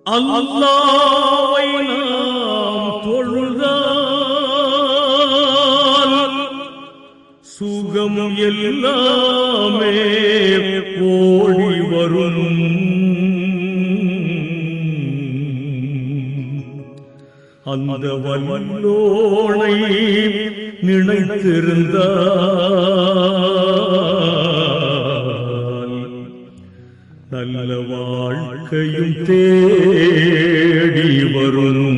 அல்லாவை நாம் தொழுதால் சுகம் எல்லாமே ஓடி வரும் அந்த வல்லோனை நினைத்திருந்தால் நல்ல வாழ்க்கையும் தேடி வரும்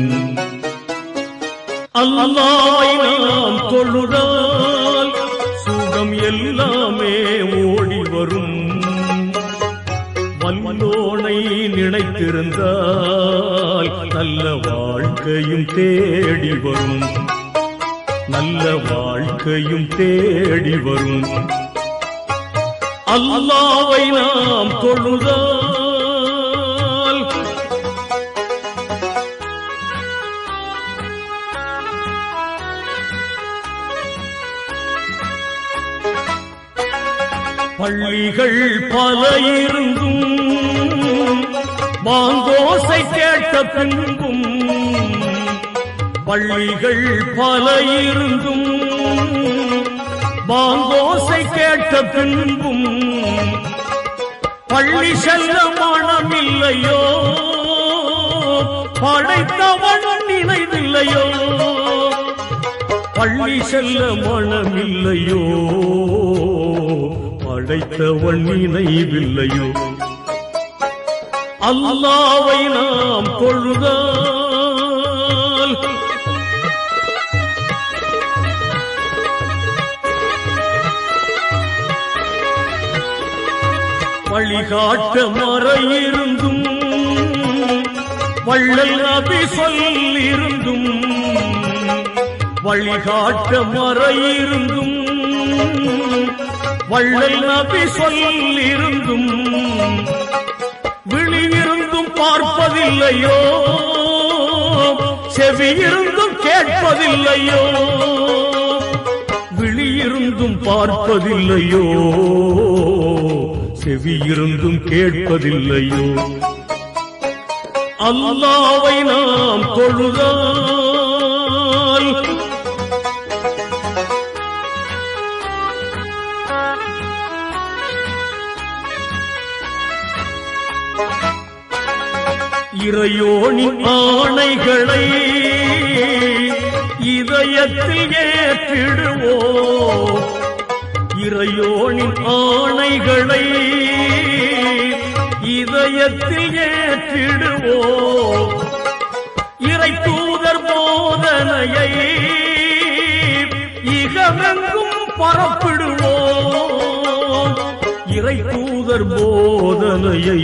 அல்லாவை நாம் தொழுதால் சுகம் எல்லாமே ஓடி வரும் வல்லோனை நினைத்திருந்தால் நல்ல வாழ்க்கையும் தேடி வரும் நல்ல வாழ்க்கையும் தேடி வரும் அல்லாவை நாம் தொழுதால் பள்ளிகள் பல இருந்தும் மாங்கோசை கேட்ட பின்பும் பள்ளிகள் பல இருந்தும் மாங்கோசை கேட்ட பின்பும் பள்ளி செல்ல மனமில்லையோ படைத்தவன் நினைவில்லையோ பள்ளி செல்ல மனமில்லையோ படைத்தவன் நினைவில்லையோ அல்லாவை நாம் தொழுதால் வழிகாட்ட மறையிருந்தும் வள்ளல் நபி சொல்லிருந்தும் வழிகாட்ட மறையிருந்தும் வள்ளல் நபி சொல்லிருந்தும் விழியிருந்தும் பார்ப்பதில்லையோ செவியிருந்தும் கேட்பதில்லையோ விழியிருந்தும் பார்ப்பதில்லையோ செவியிருந்தும் கேட்பதில்லையோ அல்லாவை நாம் தொழுதால் இறையோனின் ஆணைகளை இதயத்தில் ஏற்றிடுவோம் இறையோனின் ஆணைகளை இதயத்தில் ஏற்றிடுவோம் இறை தூதர் போதனையை இகமெங்கும் பரப்பிடுவோம் இறை தூதர் போதனையை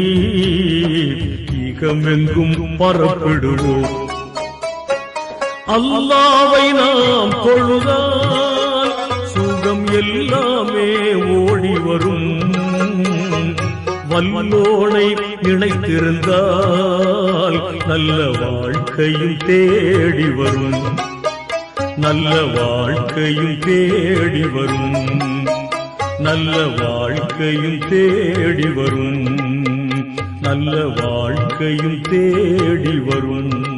இகமெங்கும் பரப்பிடுவோம் அல்லாவை நாம் தொழுதால் சுகம் எல்லாமே ஓடி வரும் வல்லோனை நினைத்திருந்தால் நல்ல வாழ்க்கையும் தேடி வரும் நல்ல வாழ்க்கையும் தேடி வரும் நல்ல வாழ்க்கையும் தேடி வரும் நல்ல வாழ்க்கையும் தேடி வரும்